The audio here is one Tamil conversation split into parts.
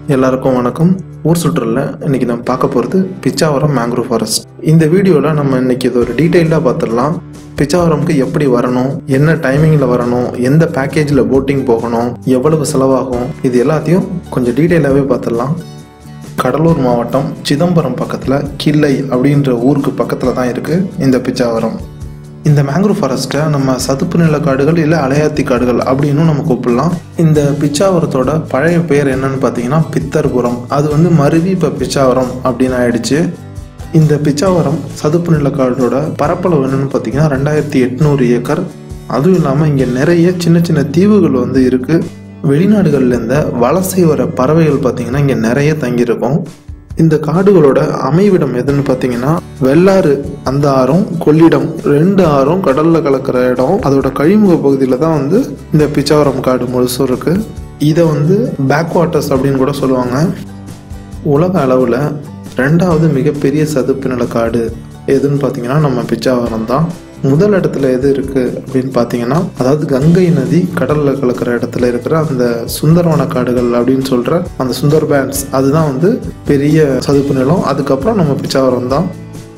எல்லாருக்கும் வணக்கம் ஊர் சுற்றுல இன்னைக்கு நம்ம பார்க்க போகிறது பிச்சாவரம் மேங்க்ரோவ் ஃபாரஸ்ட் இந்த வீடியோவில் நம்ம இன்னைக்கு இது ஒரு டீட்டெயில்டாக பார்த்துடலாம் பிச்சாவரம்க்கு எப்படி வரணும் என்ன டைமிங்கில் வரணும் எந்த பேக்கேஜில் போட்டிங் போகணும் எவ்வளவு செலவாகும் இது எல்லாத்தையும் கொஞ்சம் டீட்டெயிலாகவே பார்த்துடலாம் கடலூர் மாவட்டம் சிதம்பரம் பக்கத்தில் கிள்ளை அப்படின்ற ஊருக்கு பக்கத்தில் தான் இருக்குது இந்த பிச்சாவரம் இந்த மேங்க்ரோவ் ஃபாரஸ்ட்டை நம்ம சதுப்பு நில காடுகள் இல்லை அலையாத்தி காடுகள் அப்படின்னும் நம்ம கூப்பிடலாம் இந்த பிச்சாவரத்தோட பழைய பெயர் என்னன்னு பார்த்தீங்கன்னா பித்தர்புரம் அது வந்து மருவி இப்போ பிச்சாவரம் அப்படின்னு ஆயிடுச்சு இந்த பிச்சாவரம் சதுப்பு நில காடோட பரப்பளவு என்னன்னு பார்த்தீங்கன்னா ரெண்டாயிரத்தி எட்நூறு ஏக்கர் அதுவும் இல்லாமல் இங்கே நிறைய சின்ன சின்ன தீவுகள் வந்து இருக்குது வெளிநாடுகள்லேருந்து வலசை வர பறவைகள் பார்த்தீங்கன்னா இங்கே நிறைய தங்கியிருக்கும் இந்த காடுகளோட அமைவிடம் எதுன்னு பார்த்தீங்கன்னா வெள்ளாறு அந்த ஆறும் கொள்ளிடம் ரெண்டு ஆறும் கடல்ல கலக்கிற இடம் அதோட கழிமுக பகுதியில் தான் வந்து இந்த பிச்சாவரம் காடு முழுசும் இருக்கு இதை வந்து பேக் வாட்டர்ஸ் அப்படின்னு கூட சொல்லுவாங்க உலக அளவில் ரெண்டாவது மிகப்பெரிய சதுப்பு நில காடு எதுன்னு பார்த்தீங்கன்னா நம்ம பிச்சாவரம் தான் முதல் இடத்துல எது இருக்கு அப்படின்னு பார்த்தீங்கன்னா அதாவது கங்கை நதி கடல்ல கலக்கிற இடத்துல இருக்கிற அந்த சுந்தரவன காடுகள் அப்படின்னு சொல்ற அந்த சுந்தர் பேண்ட்ஸ் அதுதான் வந்து பெரிய சதுப்பு நிலம் அதுக்கப்புறம் நம்ம பிச்சாவரம் தான்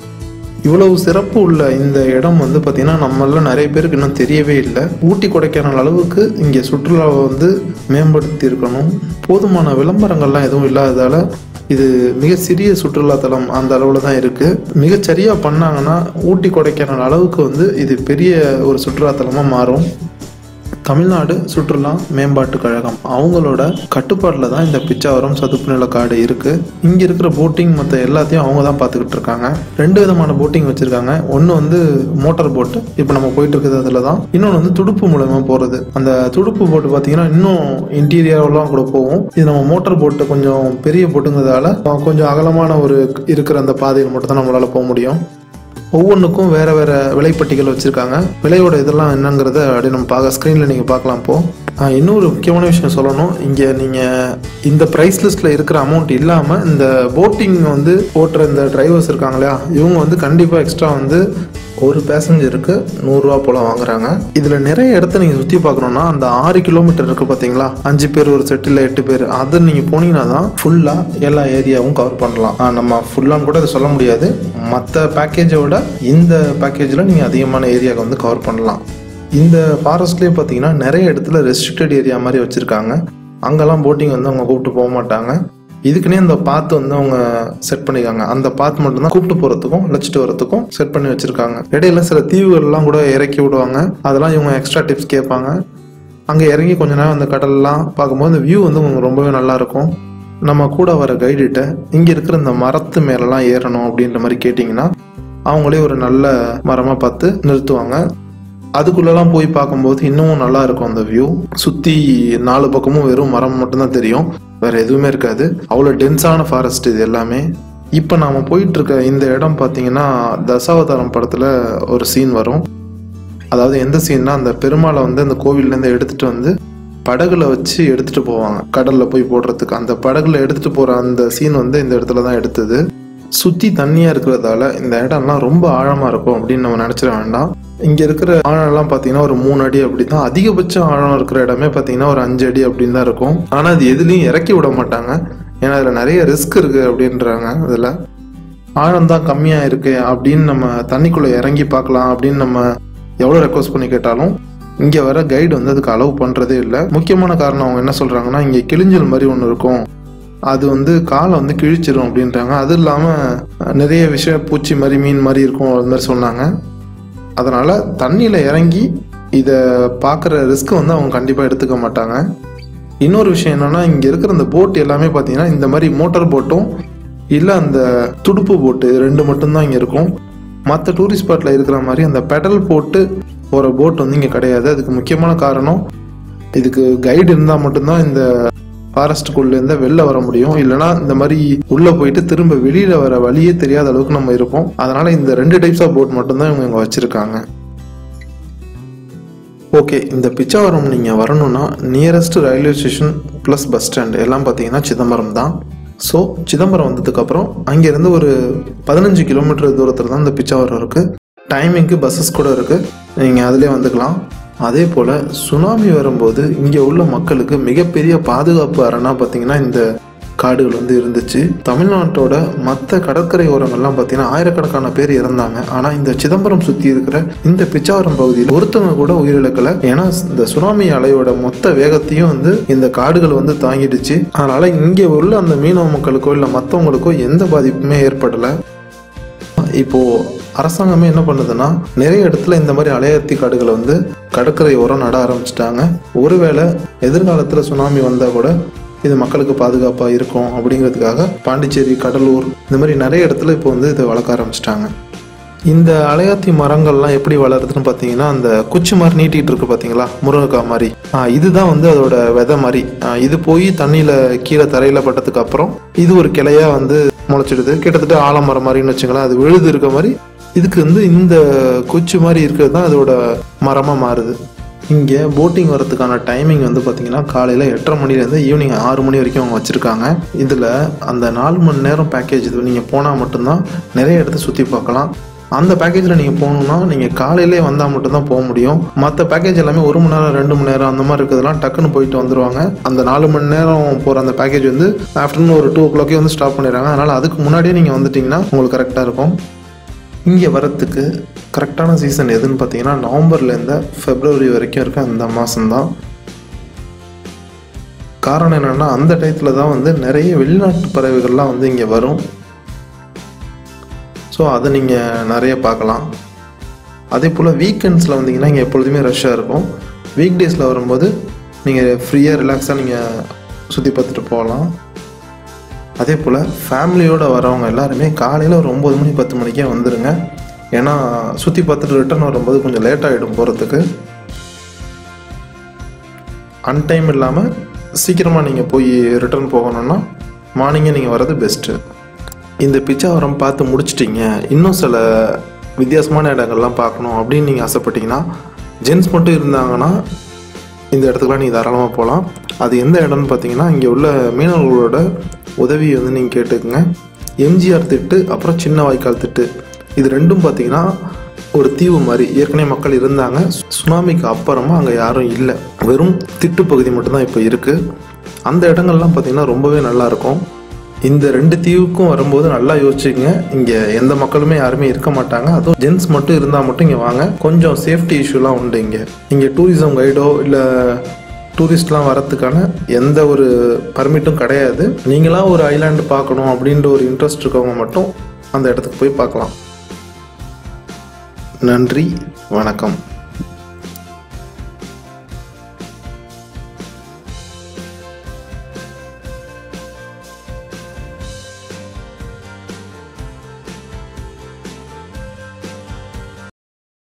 இவ்வளவு சிறப்பு உள்ள இந்த இடம் வந்து பார்த்திங்கன்னா நம்மள நிறைய பேருக்கு இன்னும் தெரியவே இல்லை ஊட்டி கொடைக்கானல் அளவுக்கு இங்கே சுற்றுலாவை வந்து மேம்படுத்தி இருக்கணும் போதுமான விளம்பரங்கள்லாம் எதுவும் இல்லாததால் இது மிக சிறிய சுற்றுலாத்தலம் அந்த அளவில் தான் இருக்குது மிகச்சரியாக பண்ணாங்கன்னா ஊட்டி கொடைக்கானல் அளவுக்கு வந்து இது பெரிய ஒரு சுற்றுலாத்தலமாக மாறும் தமிழ்நாடு சுற்றுலா மேம்பாட்டு கழகம் அவங்களோட கட்டுப்பாட்டில் தான் இந்த பிச்சாவரம் சதுப்பு நில காடு இருக்குது இங்கே இருக்கிற போட்டிங் மற்ற எல்லாத்தையும் அவங்க தான் பார்த்துக்கிட்டு இருக்காங்க ரெண்டு விதமான போட்டிங் வச்சுருக்காங்க ஒன்று வந்து மோட்டார் போட்டு இப்போ நம்ம போயிட்டு இருக்கிறது அதில் தான் இன்னொன்று வந்து துடுப்பு மூலயமா போகிறது அந்த துடுப்பு போட்டு பார்த்தீங்கன்னா இன்னும் இன்டீரியர்லாம் கூட போகும் இது நம்ம மோட்டார் போட்டு கொஞ்சம் பெரிய போட்டுங்கிறதால கொஞ்சம் அகலமான ஒரு இருக்கிற அந்த பாதையில் மட்டும் தான் நம்மளால் போக முடியும் ஒவ்வொன்றுக்கும் வேறு வேறு விலைப்பட்டிகள் வச்சுருக்காங்க விலையோட இதெல்லாம் என்னங்கிறத அப்படியே நம்ம பார்க்க ஸ்க்ரீனில் நீங்கள் பார்க்கலாம் இப்போ ஆஹ் இன்னொரு முக்கியமான விஷயம் சொல்லணும் இங்கே நீங்கள் இந்த ப்ரைஸ் லிஸ்ட்டில் இருக்கிற அமௌண்ட் இல்லாமல் இந்த போட்டிங் வந்து ஓட்டுற இந்த டிரைவர்ஸ் இருக்காங்க இல்லையா இவங்க வந்து கண்டிப்பாக எக்ஸ்ட்ரா வந்து ஒரு பேசஞ்சருக்கு நூறுரூவா போல் வாங்குறாங்க இதில் நிறைய இடத்த நீங்கள் சுற்றி பார்க்கணுன்னா அந்த ஆறு கிலோமீட்டர் இருக்குது பார்த்தீங்களா அஞ்சு பேர் ஒரு செட்டில் எட்டு பேர் அது நீங்கள் போனீங்கன்னா தான் ஃபுல்லாக எல்லா ஏரியாவும் கவர் பண்ணலாம் ஆஹ் நம்ம ஃபுல்லான்னு கூட அதை சொல்ல முடியாது மற்ற பேக்கேஜை விட இந்த பேக்கேஜில் நீங்கள் அதிகமான ஏரியாவை வந்து கவர் பண்ணலாம் இந்த ஃபாரஸ்ட்லேயே பார்த்தீங்கன்னா நிறைய இடத்துல ரெஸ்ட்ரிக்டட் ஏரியா மாதிரி வச்சுருக்காங்க அங்கெல்லாம் போட்டிங் வந்து அவங்க கூப்பிட்டு போக மாட்டாங்க இதுக்குன்னே அந்த பாத்து வந்து அவங்க செட் பண்ணிருக்காங்க அந்த பாத்து மட்டும்தான் கூப்பிட்டு போகிறதுக்கும் அழைச்சிட்டு வரதுக்கும் செட் பண்ணி வச்சுருக்காங்க இடையில சில தீவுகள்லாம் கூட இறக்கி விடுவாங்க அதெல்லாம் இவங்க எக்ஸ்ட்ரா டிப்ஸ் கேட்பாங்க அங்கே இறங்கி கொஞ்ச நேரம் அந்த கடல்லாம் பார்க்கும்போது இந்த வியூ வந்து உங்களுக்கு ரொம்பவே நல்லா இருக்கும் நம்ம கூட வர கைடுகிட்ட இங்கே இருக்கிற இந்த மரத்து மேலெல்லாம் ஏறணும் அப்படின்ற மாதிரி கேட்டிங்கன்னா அவங்களே ஒரு நல்ல மரமாக பார்த்து நிறுத்துவாங்க அதுக்குள்ளெல்லாம் போய் பார்க்கும்போது இன்னமும் நல்லா இருக்கும் அந்த வியூ சுற்றி நாலு பக்கமும் வெறும் மரம் மட்டும்தான் தெரியும் வேற எதுவுமே இருக்காது அவ்வளோ டென்ஸான ஃபாரஸ்ட் இது எல்லாமே இப்போ நாம் போயிட்டு இருக்க இந்த இடம் பார்த்தீங்கன்னா தசாவதாரம் படத்தில் ஒரு சீன் வரும் அதாவது எந்த சீன்னா அந்த பெருமாளை வந்து அந்த கோவில்லேருந்து எடுத்துட்டு வந்து படகுல வச்சு எடுத்துட்டு போவாங்க கடல்ல போய் போடுறதுக்கு அந்த படகுல எடுத்துட்டு போற அந்த சீன் வந்து இந்த இடத்துல தான் எடுத்தது சுத்தி தண்ணியா இருக்கிறதால இந்த இடம்லாம் ரொம்ப ஆழமா இருக்கும் அப்படின்னு நம்ம நினைச்சிட வேண்டாம் இங்க இருக்கிற ஆழம்லாம் பாத்தீங்கன்னா ஒரு மூணு அடி அப்படிதான் அதிகபட்ச ஆழம் இருக்கிற இடமே பாத்தீங்கன்னா ஒரு அஞ்சு அடி அப்படின்னு தான் இருக்கும் ஆனா அது எதுலயும் இறக்கி விட மாட்டாங்க ஏன்னா அதுல நிறைய ரிஸ்க் இருக்கு அப்படின்றாங்க அதுல ஆழம் தான் கம்மியா இருக்கு அப்படின்னு நம்ம தண்ணிக்குள்ள இறங்கி பார்க்கலாம் அப்படின்னு நம்ம எவ்வளோ ரெக்வஸ்ட் பண்ணி கேட்டாலும் இங்க வர கைடு வந்து அதுக்கு அலோவ் பண்றதே இல்லை முக்கியமான காரணம் அவங்க என்ன சொல்றாங்கன்னா இங்க கிழிஞ்சல் மாதிரி ஒன்று இருக்கும் அது வந்து காலை வந்து கிழிச்சிரும் அப்படின்றாங்க அது இல்லாமல் நிறைய விஷயம் பூச்சி மாதிரி மீன் மாதிரி இருக்கும் அது மாதிரி சொன்னாங்க அதனால் தண்ணியில் இறங்கி இதை பார்க்குற ரிஸ்க் வந்து அவங்க கண்டிப்பாக எடுத்துக்க மாட்டாங்க இன்னொரு விஷயம் என்னென்னா இங்கே இருக்கிற அந்த போட் எல்லாமே பார்த்தீங்கன்னா இந்த மாதிரி மோட்டார் போட்டும் இல்லை அந்த துடுப்பு போட்டு ரெண்டு மட்டும்தான் இங்கே இருக்கும் மற்ற டூரிஸ்ட் ஸ்பாட்டில் இருக்கிற மாதிரி அந்த பெடல் போட்டு போகிற போட் வந்து இங்கே கிடையாது அதுக்கு முக்கியமான காரணம் இதுக்கு கைடு இருந்தால் மட்டும்தான் இந்த ஃபாரஸ்ட்டுக்குள்ளேருந்து வெளில வர முடியும் இல்லைனா இந்த மாதிரி உள்ளே போயிட்டு திரும்ப வெளியில் வர வழியே தெரியாத அளவுக்கு நம்ம இருப்போம் அதனால் இந்த ரெண்டு டைப்ஸ் ஆஃப் போட் மட்டும்தான் இவங்க இங்கே வச்சுருக்காங்க ஓகே இந்த பிச்சாவரம் நீங்கள் வரணும்னா nearest railway station plus bus stand எல்லாம் பார்த்தீங்கன்னா சிதம்பரம் தான் ஸோ சிதம்பரம் வந்ததுக்கப்புறம் அங்கேருந்து ஒரு பதினஞ்சு கிலோமீட்டர் தூரத்தில் தான் இந்த பிச்சாவரம் இருக்குது டைமிங்க்கு பஸ்ஸஸ் கூட இருக்குது நீங்கள் அதிலே வந்துக்கலாம் அதே போல் சுனாமி வரும்போது இங்கே உள்ள மக்களுக்கு மிகப்பெரிய பாதுகாப்பு அரணா பார்த்தீங்கன்னா இந்த காடுகள் வந்து இருந்துச்சு தமிழ்நாட்டோட மற்ற கடற்கரை ஓரங்கள்லாம் பார்த்தீங்கன்னா ஆயிரக்கணக்கான பேர் இறந்தாங்க ஆனால் இந்த சிதம்பரம் சுற்றி இருக்கிற இந்த பிச்சாவரம் பகுதியில் ஒருத்தவங்க கூட உயிரிழக்கலை ஏன்னா இந்த சுனாமி அலையோட மொத்த வேகத்தையும் வந்து இந்த காடுகள் வந்து தாங்கிடுச்சு அதனால இங்கே உள்ள அந்த மீனவ மக்களுக்கோ இல்லை மற்றவங்களுக்கோ எந்த பாதிப்புமே ஏற்படலை இப்போ அரசாங்கமே என்ன பண்ணுதுன்னா நிறைய இடத்துல இந்த மாதிரி அலையாத்தி காடுகளை வந்து கடற்கரை ஓரம் நட ஆரம்பிச்சிட்டாங்க ஒருவேளை எதிர்காலத்தில் சுனாமி வந்தால் கூட இது மக்களுக்கு பாதுகாப்பாக இருக்கும் அப்படிங்கிறதுக்காக பாண்டிச்சேரி கடலூர் இந்த மாதிரி நிறைய இடத்துல இப்போ வந்து இதை வளர்க்க ஆரம்பிச்சிட்டாங்க இந்த அலையாத்தி மரங்கள்லாம் எப்படி வளருதுன்னு பார்த்தீங்கன்னா அந்த குச்சி மாதிரி நீட்டிகிட்டு இருக்கு பார்த்தீங்களா முருங்கைக்காய் மாதிரி ஆ, இதுதான் வந்து அதோட விதை மாதிரி ஆ, இது போய் தண்ணியில் கீழே தரையில் பட்டதுக்கு அப்புறம் இது ஒரு கிளையாக வந்து முளைச்சிடுது கிட்டத்தட்ட ஆலமரம் மாதிரின்னு வச்சுங்களேன் அது விழுது இருக்க மாதிரி இதுக்கு வந்து இந்த குச்சி மாதிரி இருக்கிறது தான் அதோட மரமாக மாறுது இங்கே போட்டிங் வரதுக்கான டைமிங் வந்து பார்த்தீங்கன்னா காலையில் எட்டரை மணிலேருந்து ஈவினிங் ஆறு மணி வரைக்கும் அவங்க வச்சுருக்காங்க இதில் அந்த நாலு மணி நேரம் பேக்கேஜ் இது நீங்கள் போனால் மட்டும்தான் நிறைய இடத்த சுற்றி பார்க்கலாம் அந்த பேக்கேஜில் நீங்கள் போகணுன்னா நீங்கள் காலையிலே வந்தால் மட்டும்தான் போக முடியும் மற்ற பேக்கேஜ் எல்லாமே ஒரு மணி நேரம் ரெண்டு மணி நேரம் அந்த மாதிரி இருக்கிறதுலாம் டக்குன்னு போயிட்டு வந்துருவாங்க அந்த நாலு மணி நேரம் போகிற அந்த பேக்கேஜ் வந்து ஆஃப்டர்நூன் ஒரு டூ ஓ கிளாக்கே வந்து ஸ்டாப் பண்ணிடுறாங்க அதனால் அதுக்கு முன்னாடியே நீங்கள் வந்துட்டிங்கன்னா உங்களுக்கு கரெக்டாக இருக்கும் இங்கே வரத்துக்கு கரெக்டான சீசன் எதுன்னு பார்த்தீங்கன்னா நவம்பர்லேருந்து ஃபெப்ரவரி வரைக்கும் இருக்க அந்த மாதம்தான் காரணம் என்னென்னா அந்த டயத்தில் தான் வந்து நிறைய வெளிநாட்டு பறவைகள்லாம் வந்து இங்கே வரும் ஸோ அதை நீங்கள் நிறைய பார்க்கலாம் அதே போல் வீக்கெண்ட்ஸில் வந்தீங்கன்னா இங்கே எப்பொழுதுமே ரஷ்ஷாக இருக்கும் வீக் டேஸில் வரும்போது நீங்கள் ஃப்ரீயாக ரிலாக்ஸாக நீங்கள் சுற்றி பார்த்துட்டு போகலாம் அதே போல் ஃபேமிலியோடு வரவங்க எல்லாருமே காலையில் ஒரு ஒம்பது மணி பத்து மணிக்கே வந்துடுங்க ஏன்னா சுற்றி பார்த்துட்டு ரிட்டர்ன் வரும்போது கொஞ்சம் லேட் ஆகிடும் போகிறதுக்கு அன்டைம் இல்லாமல் சீக்கிரமாக நீங்கள் போய் ரிட்டர்ன் போகணுன்னா மார்னிங்கே நீங்கள் வர்றது பெஸ்ட்டு இந்த பிச்சாவரம் பார்த்து முடிச்சிட்டிங்க இன்னும் சில வித்தியாசமான இடங்கள்லாம் பார்க்கணும் அப்படின்னு நீங்கள் ஆசைப்பட்டீங்கன்னா ஜென்ஸ் மட்டும் இருந்தாங்கன்னா இந்த இடத்துக்குலாம் நீங்கள் தாராளமாக போகலாம் அது எந்த இடம்னு பார்த்தீங்கன்னா இங்கே உள்ள மீனவர்களோட உதவி வந்து நீங்கள் கேட்டுக்குங்க எம்ஜிஆர் திட்டு அப்புறம் சின்ன வாய்க்கால் திட்டு இது ரெண்டும் பார்த்தீங்கன்னா ஒரு தீவு மாதிரி ஏற்கனவே மக்கள் இருந்தாங்க சுனாமிக்கு அப்புறமா அங்கே யாரும் இல்லை வெறும் திட்டு பகுதி மட்டும்தான் இப்போ இருக்குது அந்த இடங்கள்லாம் பார்த்தீங்கன்னா ரொம்பவே நல்லா இருக்கும் இந்த ரெண்டு தீவுக்கும் வரும்போது நல்லா யோசிச்சுக்கங்க இங்கே எந்த மக்களுமே யாருமே இருக்க மாட்டாங்க அதுவும் ஜென்ஸ் மட்டும் இருந்தால் மட்டும் இங்கே வாங்க கொஞ்சம் சேஃப்டி இஷ்யூலாம் உண்டு இங்கே இங்கே டூரிசம் கைடோ இல்லை டூரிஸ்ட்லாம் வரத்துக்கான எந்த ஒரு பர்மிட்டும் கிடையாது நீங்களாம் ஒரு ஐலாண்டு பார்க்கணும் அப்படின்ற ஒரு இன்ட்ரெஸ்ட் இருக்கவங்க மட்டும் அந்த இடத்துக்கு போய் பார்க்கலாம் நன்றி வணக்கம்